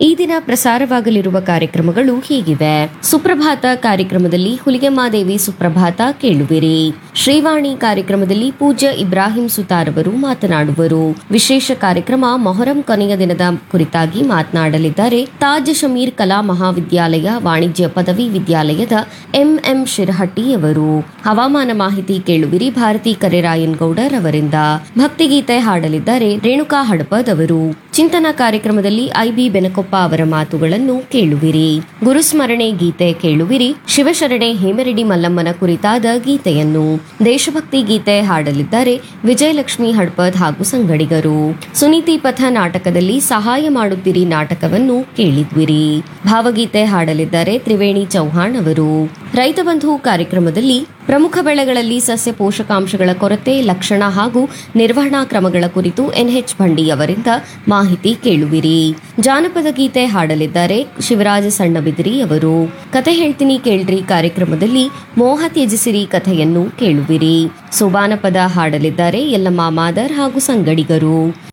ಈ ದಿನ ಪ್ರಸಾರವಾಗಲಿರುವ ಕಾರ್ಯಕ್ರಮಗಳು ಹೀಗಿವೆ ಸುಪ್ರಭಾತ ಕಾರ್ಯಕ್ರಮದಲ್ಲಿ ಹುಲಿಗೆಮ್ಮಾದೇವಿ ಸುಪ್ರಭಾತ ಕೇಳುವಿರಿ ಶ್ರೀವಾಣಿ ಕಾರ್ಯಕ್ರಮದಲ್ಲಿ ಪೂಜ್ಯ ಇಬ್ರಾಹಿಂ ಸುತಾರ್ ಅವರು ಮಾತನಾಡುವರು ವಿಶೇಷ ಕಾರ್ಯಕ್ರಮ ಮೊಹರಂ ಕೊನೆಯ ದಿನದ ಕುರಿತಾಗಿ ಮಾತನಾಡಲಿದ್ದಾರೆ ತಾಜ್ ಶಮೀರ್ ಕಲಾ ಮಹಾವಿದ್ಯಾಲಯ ವಾಣಿಜ್ಯ ಪದವಿ ವಿದ್ಯಾಲಯದ ಎಂಎಂ ಶಿರಹಟ್ಟಿ ಅವರು ಹವಾಮಾನ ಮಾಹಿತಿ ಕೇಳುವಿರಿ ಭಾರತಿ ಕರೆರಾಯನ್ ಗೌಡರ್ ಅವರಿಂದ ಭಕ್ತಿಗೀತೆ ಹಾಡಲಿದ್ದಾರೆ ರೇಣುಕಾ ಹಡಪದ್ ಅವರು ಚಿಂತನ ಕಾರ್ಯಕ್ರಮದಲ್ಲಿ ಐಬಿ ಬೆನಕೊಪ್ಪ ಅವರ ಮಾತುಗಳನ್ನು ಕೇಳುವಿರಿ ಗುರುಸ್ಮರಣೆ ಗೀತೆ ಕೇಳುವಿರಿ ಶಿವಶರಣೆ ಹೇಮರೆಡ್ಡಿ ಮಲ್ಲಮ್ಮನ ಕುರಿತಾದ ಗೀತೆಯನ್ನು ದೇಶಭಕ್ತಿ ಗೀತೆ ಹಾಡಲಿದ್ದಾರೆ ವಿಜಯಲಕ್ಷ್ಮಿ ಹಡ್ಪದ್ ಹಾಗೂ ಸಂಗಡಿಗರು ಸುನೀತಿ ಪಥ ನಾಟಕದಲ್ಲಿ ಸಹಾಯ ಮಾಡುತ್ತೀರಿ ನಾಟಕವನ್ನು ಕೇಳಿದ್ವಿರಿ ಭಾವಗೀತೆ ಹಾಡಲಿದ್ದಾರೆ ತ್ರಿವೇಣಿ ಚೌಹಾಣ್ ಅವರು ರೈತ ಬಂಧು ಕಾರ್ಯಕ್ರಮದಲ್ಲಿ ಪ್ರಮುಖ ಬೆಳೆಗಳಲ್ಲಿ ಸಸ್ಯ ಪೋಷಕಾಂಶಗಳ ಕೊರತೆ ಲಕ್ಷಣ ಹಾಗೂ ನಿರ್ವಹಣಾ ಕ್ರಮಗಳ ಕುರಿತು ಎನ್ಎಚ್ ಭಂಡಿ ಅವರಿಂದ ಮಾಹಿತಿ ಕೇಳುವಿರಿ ಜಾನಪದ ಗೀತೆ ಹಾಡಲಿದ್ದಾರೆ ಶಿವರಾಜ ಸಣ್ಣಬಿದಿರಿ ಅವರು ಕತೆ ಹೇಳ್ತೀನಿ ಕೇಳ್ರಿ ಕಾರ್ಯಕ್ರಮದಲ್ಲಿ ಮೋಹ ತ್ಯಜಿಸಿರಿ ಕಥೆಯನ್ನು ಕೇಳುವಿರಿ ಸೋಬಾನ ಪದ ಹಾಡಲಿದ್ದಾರೆ ಯಲ್ಲಮ್ಮ ಮಾದರ್ ಹಾಗೂ ಸಂಗಡಿಗರು